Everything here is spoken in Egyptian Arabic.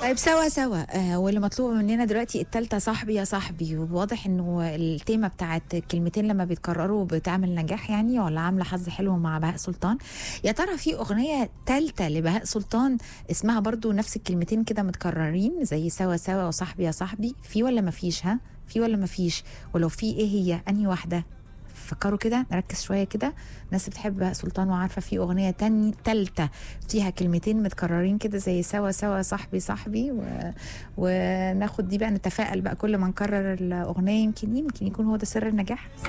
طيب سوا سوا آه واللي مطلوب مننا دلوقتي التالتة صاحبي يا صاحبي وواضح انه التيمة بتاعت كلمتين لما بيتكرروا بتعمل نجاح يعني ولا عاملة حظ حلو مع بهاء سلطان يا ترى في اغنية تالتة لبهاء سلطان اسمها برضو نفس الكلمتين كده متكررين زي سوا سوا وصاحبي يا صاحبي في ولا مفيش ها في ولا مفيش ولو في ايه هي انهي واحدة فكروا كده نركز شويه كده الناس بتحب بهاء سلطان وعارفه في اغنيه تاني تالتة فيها كلمتين متكررين كده زي سوا سوا صاحبي صاحبي و... وناخد دي بقى نتفائل بقى كل ما نكرر الاغنيه يمكن يمكن يكون هو ده سر النجاح